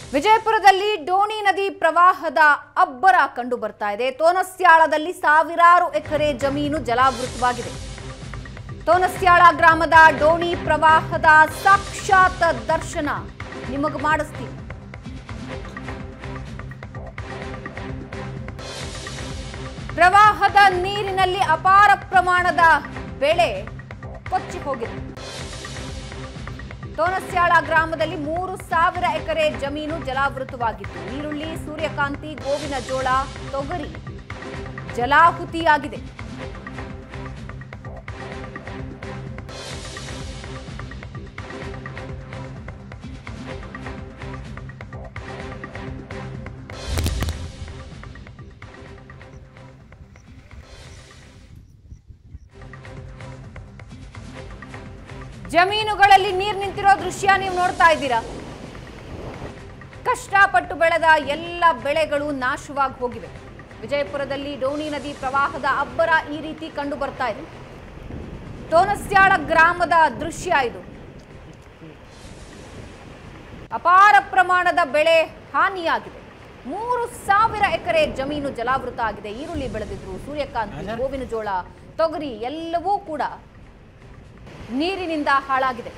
ವಿಜಯಪುರದಲ್ಲಿ ಡೋಣಿ ನದಿ ಪ್ರವಾಹದ ಅಬ್ಬರ ಕಂಡು ಬರ್ತಾ ಇದೆ ತೋನಸ್ಯಾಳದಲ್ಲಿ ಸಾವಿರಾರು ಎಕರೆ ಜಮೀನು ಜಲಾವೃತವಾಗಿದೆ ತೋನಸ್ಯಾಳ ಗ್ರಾಮದ ಡೋಣಿ ಪ್ರವಾಹದ ಸಾಕ್ಷಾತ್ ದರ್ಶನ ನಿಮಗೆ ಮಾಡಿಸ್ತೀವಿ ಪ್ರವಾಹದ ನೀರಿನಲ್ಲಿ ಅಪಾರ ಪ್ರಮಾಣದ ಬೆಳೆ ಕೊಚ್ಚಿ ಹೋಗಿದೆ ತೋನಸ್ಯಾಳ ಗ್ರಾಮದಲ್ಲಿ ಮೂರು ಸಾವಿರ ಎಕರೆ ಜಮೀನು ಜಲಾವೃತವಾಗಿತ್ತು ಈರುಳ್ಳಿ ಸೂರ್ಯಕಾಂತಿ ಗೋವಿನ ಜೋಳ ತೊಗರಿ ಜಲಾಹುತಿಯಾಗಿದೆ ಜಮೀನುಗಳಲ್ಲಿ ನೀರು ನಿಂತಿರೋ ದೃಶ್ಯ ನೀವು ನೋಡ್ತಾ ಇದ್ದೀರಾ ಕಷ್ಟಪಟ್ಟು ಬೆಳೆದ ಎಲ್ಲ ಬೆಳೆಗಳು ನಾಶವಾಗಿ ಹೋಗಿವೆ ವಿಜಯಪುರದಲ್ಲಿ ಡೋಣಿ ನದಿ ಪ್ರವಾಹದ ಅಬ್ಬರ ಈ ರೀತಿ ಕಂಡು ಬರ್ತಾ ಇದೆ ತೋನಸ್ಯಾಳ ಗ್ರಾಮದ ದೃಶ್ಯ ಇದು ಅಪಾರ ಪ್ರಮಾಣದ ಬೆಳೆ ಹಾನಿಯಾಗಿದೆ ಮೂರು ಸಾವಿರ ಎಕರೆ ಜಮೀನು ಜಲಾವೃತ ಆಗಿದೆ ಈರುಳ್ಳಿ ಬೆಳೆದಿದ್ರು ಸೂರ್ಯಕಾಂತಿ ಗೋವಿನ ಜೋಳ ತೊಗರಿ ಎಲ್ಲವೂ ಕೂಡ ನೀರಿನಿಂದ ಹಾಳಾಗಿದೆ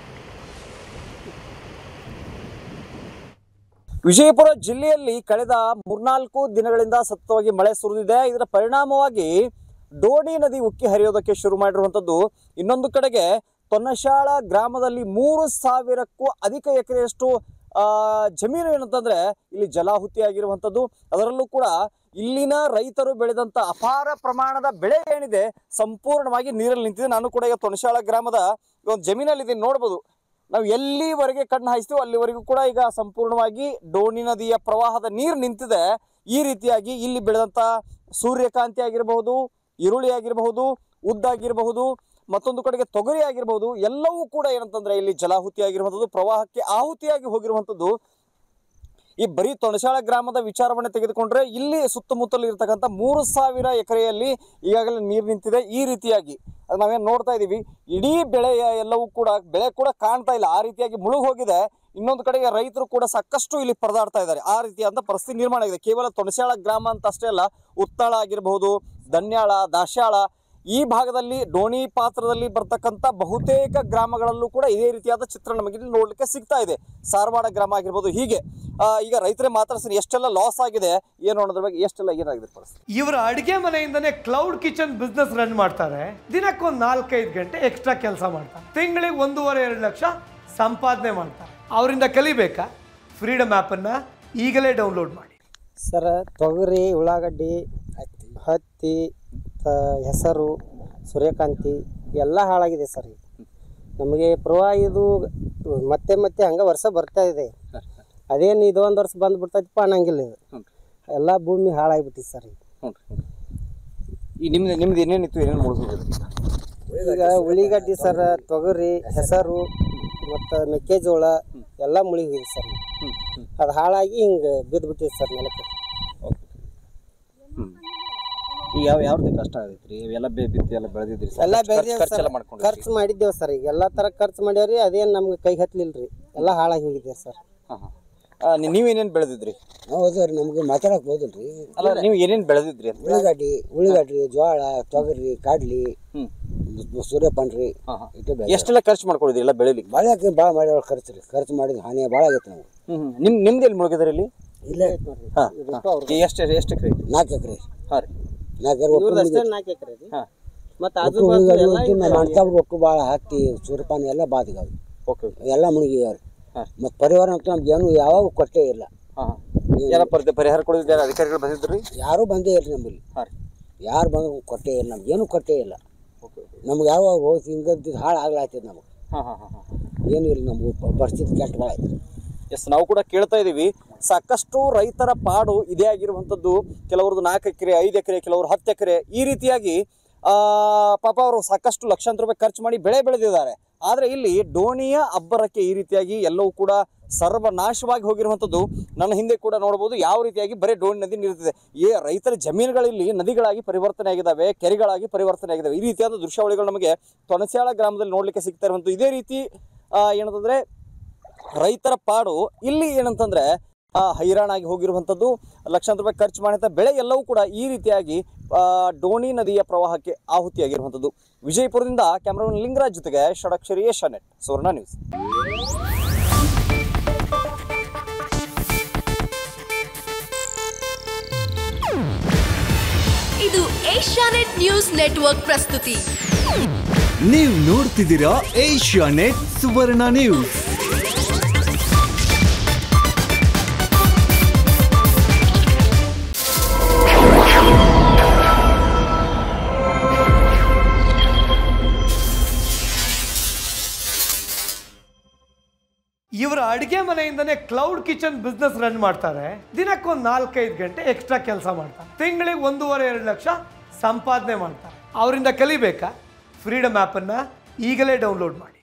ವಿಜಯಪುರ ಜಿಲ್ಲೆಯಲ್ಲಿ ಕಳೆದ ಮೂರ್ನಾಲ್ಕು ದಿನಗಳಿಂದ ಸತತವಾಗಿ ಮಳೆ ಸುರಿದಿದೆ ಇದರ ಪರಿಣಾಮವಾಗಿ ಡೋಣಿ ನದಿ ಉಕ್ಕಿ ಹರಿಯೋದಕ್ಕೆ ಶುರು ಮಾಡಿರುವಂಥದ್ದು ಇನ್ನೊಂದು ಕಡೆಗೆ ತೊನ್ನಶಾಳ ಗ್ರಾಮದಲ್ಲಿ ಮೂರು ಸಾವಿರಕ್ಕೂ ಅಧಿಕ ಎಕರೆಯಷ್ಟು ಆ, ಜಮೀನು ಏನಂತಂದ್ರೆ ಇಲ್ಲಿ ಜಲಾಹುತಿ ಆಗಿರುವಂಥದ್ದು ಅದರಲ್ಲೂ ಕೂಡ ಇಲ್ಲಿನ ರೈತರು ಬೆಳೆದಂತ ಅಪಾರ ಪ್ರಮಾಣದ ಬೆಳೆ ಏನಿದೆ ಸಂಪೂರ್ಣವಾಗಿ ನೀರಲ್ಲಿ ನಿಂತಿದೆ ನಾನು ಕೂಡ ಈಗ ತೊಣಶಾಳ ಗ್ರಾಮದ ಈ ಒಂದು ಜಮೀನಲ್ಲಿ ಇದನ್ನು ನೋಡ್ಬೋದು ನಾವು ಎಲ್ಲಿವರೆಗೆ ಕಣ್ಣು ಹಾಯಿಸ್ತೀವೋ ಅಲ್ಲಿವರೆಗೂ ಕೂಡ ಈಗ ಸಂಪೂರ್ಣವಾಗಿ ಡೋಣಿ ನದಿಯ ಪ್ರವಾಹದ ನೀರು ನಿಂತಿದೆ ಈ ರೀತಿಯಾಗಿ ಇಲ್ಲಿ ಬೆಳೆದಂತ ಸೂರ್ಯಕಾಂತಿ ಆಗಿರಬಹುದು ಈರುಳ್ಳಿ ಆಗಿರಬಹುದು ಉದ್ದಾಗಿರಬಹುದು ಮತ್ತೊಂದು ಕಡೆಗೆ ತೊಗರಿ ಆಗಿರಬಹುದು ಎಲ್ಲವೂ ಕೂಡ ಏನಂತಂದ್ರೆ ಇಲ್ಲಿ ಜಲಾಹುತಿ ಆಗಿರುವಂಥದ್ದು ಪ್ರವಾಹಕ್ಕೆ ಆಹುತಿಯಾಗಿ ಹೋಗಿರುವಂಥದ್ದು ಈ ಬರೀ ತೊಣಶಾಳ ಗ್ರಾಮದ ವಿಚಾರವನ್ನ ತೆಗೆದುಕೊಂಡ್ರೆ ಇಲ್ಲಿ ಸುತ್ತಮುತ್ತಲು ಇರತಕ್ಕಂಥ ಮೂರು ಸಾವಿರ ಎಕರೆಯಲ್ಲಿ ಈಗಾಗಲೇ ನೀರು ನಿಂತಿದೆ ಈ ರೀತಿಯಾಗಿ ಅದು ನಾವೇನು ನೋಡ್ತಾ ಇದ್ದೀವಿ ಇಡೀ ಬೆಳೆಯ ಎಲ್ಲವೂ ಕೂಡ ಬೆಳೆ ಕೂಡ ಕಾಣ್ತಾ ಇಲ್ಲ ಆ ರೀತಿಯಾಗಿ ಮುಳುಗಿ ಹೋಗಿದೆ ಇನ್ನೊಂದು ಕಡೆಗೆ ರೈತರು ಕೂಡ ಸಾಕಷ್ಟು ಇಲ್ಲಿ ಪರದಾಡ್ತಾ ಇದ್ದಾರೆ ಆ ರೀತಿಯಾದ ಪರಿಸ್ಥಿತಿ ನಿರ್ಮಾಣ ಆಗಿದೆ ಕೇವಲ ತೊಣಶಾಳ ಗ್ರಾಮ ಅಂತ ಅಷ್ಟೇ ಅಲ್ಲ ಉತ್ತಾಳ ಆಗಿರಬಹುದು ದನ್ಯಾಳ ದಾಸ್ಯಾಳ ಈ ಭಾಗದಲ್ಲಿ ಡೋಣಿ ಪಾತ್ರದಲ್ಲಿ ಬರ್ತಕ್ಕಂಥ ಬಹುತೇಕ ಗ್ರಾಮಗಳಲ್ಲೂ ಕೂಡ ಇದೇ ರೀತಿಯಾದ ಚಿತ್ರ ನಮಗೆ ಇಲ್ಲಿ ನೋಡ್ಲಿಕ್ಕೆ ಸಿಗ್ತಾ ಇದೆ ಸಾರವಾಡ ಗ್ರಾಮ ಆಗಿರ್ಬೋದು ಹೀಗೆ ಆ, ಈಗ ರೈತರೇ ಮಾತಾಡ್ತಾರೆ ಎಷ್ಟೆಲ್ಲ ಲಾಸ್ ಆಗಿದೆ ಏನು ಅನ್ನೋದ್ರ ಬಗ್ಗೆ ಎಷ್ಟೆಲ್ಲ ಏನಾಗಿದೆ ಪರಿಸ್ಥಿತಿ ಇವರ ಅಡುಗೆ ಮನೆಯಿಂದನೇ ಕ್ಲೌಡ್ ಕಿಚನ್ ಬಿಸ್ನೆಸ್ ರನ್ ಮಾಡ್ತಾರೆ ದಿನಕ್ಕೊಂದು ನಾಲ್ಕೈದು ಗಂಟೆ ಎಕ್ಸ್ಟ್ರಾ ಕೆಲಸ ಮಾಡ್ತಾರೆ ತಿಂಗಳಿಗೆ ಒಂದೂವರೆ ಎರಡು ಲಕ್ಷ ಸಂಪಾದನೆ ಮಾಡ್ತಾರೆ ಅವರಿಂದ ಕಲಿಬೇಕಾ ಫ್ರೀಡಮ್ ಆ್ಯಪನ್ನು ಈಗಲೇ ಡೌನ್ಲೋಡ್ ಮಾಡಿ ಸರ ತೊಗರಿ ಉಳ್ಳಾಗಡ್ಡಿ ಹತ್ತಿ ತ- ಹೆಸರು ಸೂರ್ಯಕಾಂತಿ ಎಲ್ಲ ಹಾಳಾಗಿದೆ ಸರ್ ಈಗ ನಮಗೆ ಪ್ರವಾಹ ಇದು ಮತ್ತೆ ಮತ್ತೆ ಹಂಗೆ ವರ್ಷ ಬರ್ತಾ ಇದೆ ಅದೇನು ಇದು ಒಂದು ವರ್ಷ ಬಂದ್ಬಿಡ್ತೈತಪ್ಪ ಅನ್ನಂಗಿಲ್ಲ ಇದು ಎಲ್ಲ ಭೂಮಿ ಹಾಳಾಗ್ಬಿಟ್ಟಿದೆ ಸರ್ ಈಗ ಈ ನಿಮ್ದು ನಿಮ್ದು ಏನೇನಿತ್ತು ಏನೇನು ಮುಗಿದೋಗಿದೆ ಈಗ ಉಳ್ಳಿಗಡ್ಡಿ ಸರ ತೊಗರಿ ಹೆಸರು ಮತ್ತು ಮೆಕ್ಕೆಜೋಳ ಎಲ್ಲ ಮುಳುಗಿದೆ ಸರ್ ಅದು ಹಾಳಾಗಿ ಹಿಂಗೆ ಬಿದ್ದುಬಿಟ್ಟಿದೆ ಸರ್ ನೆಲಕ್ಕೆ ಈಗ ಯಾವ ಯಾವ ರೀತಿ ಕಷ್ಟ ಆಗೈತ್ರಿ ಇವೆಲ್ಲ ಬೇ ಬಿತ್ತಿ ಎಲ್ಲ ಬೆಳೆದಿದ್ರಿ ಎಲ್ಲ ಬೆಳೆದೇವ್ ಖರ್ಚೆಲ್ಲ ಸರ್ ಮಾಡ್ಕೊಂಡು ಖರ್ಚು ಮಾಡಿದ್ದೇವೆ ಸರ್ ಈಗ ಎಲ್ಲ ಥರ ಖರ್ಚು ಮಾಡ್ಯಾವ್ರಿ ಅದೇನು ನಮ್ಗೆ ಕೈ ಹತ್ತಲಿಲ್ಲ ರೀ ಎಲ್ಲ ಹಾಳಾಗಿ ಹೋಗಿದೆ ಸರ್ ಹಾಂ ಹಾಂ ನೀವೇನೇನು ಬೆಳೆದಿದ್ರಿ ಹೌದು ರೀ ನಮಗೆ ಮಾತಾಡಕ್ ಹೋದಿಲ್ರಿ ಅಲ್ಲ ನೀವು ಏನೇನು ಬೆಳೆದಿದ್ರಿ ಅಂತ ಉಳ್ಳಾಗಡ್ಡಿ ಉಳ್ಳಾಗಡ್ಡಿ ಜೋಳ ತೊಗರಿ ಕಡ್ಲಿ ಹ್ಞೂ ಸೂರ್ಯಪಾನ ರೀ ಹಾಂ ಹಾಂ ಇಟ್ಟು ಬೆಳೆ ಎಷ್ಟೆಲ್ಲ ಖರ್ಚು ಮಾಡ್ಕೊಂಡಿದ್ರಿ ಎಲ್ಲ ಬೆಳಿಲಿಕ್ಕೆ ಬಾಳ್ಯಾಕೆ ಭಾಳ ಮಾಡ್ಯಾವ ಖರ್ಚು ರೀ ಖರ್ಚು ಮಾಡಿದ ಹಾನಿ ಭಾಳ ಆಗೈತೆ ನಾವು ಹ್ಞೂ ನಿಮ್ ನಿಮ್ದು ಎಲ್ಲಿ ಮುಳುಗಿದ್ರಿ ಇಲ್ಲಿ ಇಲ್ಲೇ ಹಾಂ ಎಷ್ಟು ಎಷ್ಟು ಎಕರೆ ಐತಿ ನಾಲ್ಕು ಎಕರೆ ಹಾಂ ರೀ ನಾಲ್ಕು ಎಕರೆ ಒಟ್ಟು ಅಷ್ಟೇ ನಾಲ್ಕು ಎಕರೆ ರೀ ಹಾಂ ಮತ್ತು ಒಟ್ಟು ಆಜು ಬಾಜು ಉಳ್ಳಾಗಡ್ಡಿ ಎಲ್ಲ ಒಟ್ಟು ನಮ್ಮ ಅಣ್ತಾವ್ರು ಒಟ್ಟು ಭಾಳ ಹತ್ತಿ ಸೂರ್ಯಪಾನ ಎಲ್ಲ ಬಾದಿಗಾವೆ ಓಕೆ ಓಕೆ ಎಲ್ಲ ಮುಳುಗಿಯಾವ್ರಿ ಹಾಂ. ಮತ್ತು ಪರಿವಾರ ಅಂತ ನಮ್ಗೆ ಏನು ಯಾವಾಗ ಕೊಟ್ಟೇ ಇಲ್ಲ ಹಾಂ ಯಾರ ಪರಿ ಪರಿಹಾರ ಕೊಡೋದು ಯಾರು ಅಧಿಕಾರಿಗಳು ಬಂದಿದ್ರಿ ಯಾರೂ ಬಂದೇ ಇಲ್ಲ ನಮ್ಮಲ್ಲಿ ಹಾಂ ರೀ ಯಾರು ಬಂದ್ರು ಕೊಟ್ಟೇ ಇಲ್ಲ ನಮ್ಗೆ ಏನು ಕೊಟ್ಟೇ ಇಲ್ಲ ಓಕೆ ಓಕೆ ನಮ್ಗೆ ಯಾವಾಗ ಹೋಗಿ ಹಿಂಗದ್ದು ಹಾಳು ಆಗ್ಲಾಗ್ತದೆ ನಮಗೆ ಹಾಂ ಹಾಂ ಹಾಂ ಹಾಂ ಏನೂ ಇಲ್ಲ ನಮ್ಗೆ ಪ- ಪರಿಸ್ಥಿತಿ ಕೆಟ್ಟ ಭಾಳ ಐತೆ ಎಸ್ ನಾವು ಕೂಡ ಕೇಳ್ತಾ ಇದ್ದೀವಿ ಸಾಕಷ್ಟು ರೈತರ ಪಾಡು ಇದೇ ಆಗಿರುವಂಥದ್ದು ಕೆಲವ್ರದ್ದು ನಾಲ್ಕು ಎಕರೆ ಐದು ಎಕರೆ ಕೆಲವರು ಹತ್ತು ಎಕರೆ ಈ ರೀತಿಯಾಗಿ ಆ, ಪಾಪ ಅವರು ಸಾಕಷ್ಟು ಲಕ್ಷಾಂತರ ರೂಪಾಯಿ ಖರ್ಚು ಮಾಡಿ ಬೆಳೆ ಬೆಳೆದಿದ್ದಾರೆ ಆದರೆ ಇಲ್ಲಿ ಡೋಣಿಯ ಅಬ್ಬರಕ್ಕೆ ಈ ರೀತಿಯಾಗಿ ಎಲ್ಲವೂ ಕೂಡ ಸರ್ವನಾಶವಾಗಿ ಹೋಗಿರುವಂಥದ್ದು ನನ್ನ ಹಿಂದೆ ಕೂಡ ನೋಡ್ಬೋದು ಯಾವ ರೀತಿಯಾಗಿ ಬರೀ ಡೋಣಿ ನದಿ ನಿಲ್ತಿದೆ ಈ ರೈತರ ಜಮೀನುಗಳಲ್ಲಿ ನದಿಗಳಾಗಿ ಪರಿವರ್ತನೆ ಆಗಿದ್ದಾವೆ ಕೆರೆಗಳಾಗಿ ಪರಿವರ್ತನೆ ಆಗಿದ್ದಾವೆ ಈ ರೀತಿಯಾದ ದೃಶ್ಯಾವಳಿಗಳು ನಮಗೆ ತೊಣಸ್ಯಾಳ ಗ್ರಾಮದಲ್ಲಿ ನೋಡ್ಲಿಕ್ಕೆ ಸಿಗ್ತಾ ಇರುವಂಥದ್ದು ಇದೇ ರೀತಿ ಆ, ಏನಂತಂದ್ರೆ ರೈತರ ಪಾಡು ಇಲ್ಲಿ ಏನಂತಂದ್ರೆ ಆ, ಹೈರಾಣಾಗಿ ಹೋಗಿರುವಂಥದ್ದು ಲಕ್ಷಾಂತರ ರೂಪಾಯಿ ಖರ್ಚು ಮಾಡಿದಂಥ ಬೆಳೆ ಎಲ್ಲವೂ ಕೂಡ ಈ ರೀತಿಯಾಗಿ ಆ, ಡೋಣಿ ನದಿಯ ಪ್ರವಾಹಕ್ಕೆ ಆಹುತಿಯಾಗಿರುವಂಥದ್ದು ವಿಜಯಪುರದಿಂದ ಕ್ಯಾಮ್ರಾಮನ್ ಲಿಂಗರಾಜ್ ಜೊತೆಗೆ ಷಡಕ್ಷರಿ ಏಷ್ಯಾನೆಟ್ ಸುವರ್ಣ ನ್ಯೂಸ್ ಇದು ಏಷ್ಯಾನೆಟ್ ನ್ಯೂಸ್ ನೆಟ್ವರ್ಕ್ ಪ್ರಸ್ತುತಿ ನೀವು ನೋಡ್ತಿದ್ದೀರಾ ಏಷ್ಯಾ ನೆಟ್ ಸುವರ್ಣ ನ್ಯೂಸ್ ಇವರ ಅಡುಗೆ ಮನೆಯಿಂದನೇ ಕ್ಲೌಡ್ ಕಿಚನ್ ಬಿಸ್ನೆಸ್ ರನ್ ಮಾಡ್ತಾರೆ ದಿನಕ್ಕೊಂದು ನಾಲ್ಕೈದು ಗಂಟೆ ಎಕ್ಸ್ಟ್ರಾ ಕೆಲಸ ಮಾಡ್ತಾರೆ ತಿಂಗಳಿಗೆ ಒಂದೂವರೆ ಎರಡು ಲಕ್ಷ ಸಂಪಾದನೆ ಮಾಡ್ತಾರೆ ಅವರಿಂದ ಕಲಿಬೇಕಾ ಫ್ರೀಡಮ್ ಆ್ಯಪನ್ನು ಈಗಲೇ ಡೌನ್ಲೋಡ್ ಮಾಡಿ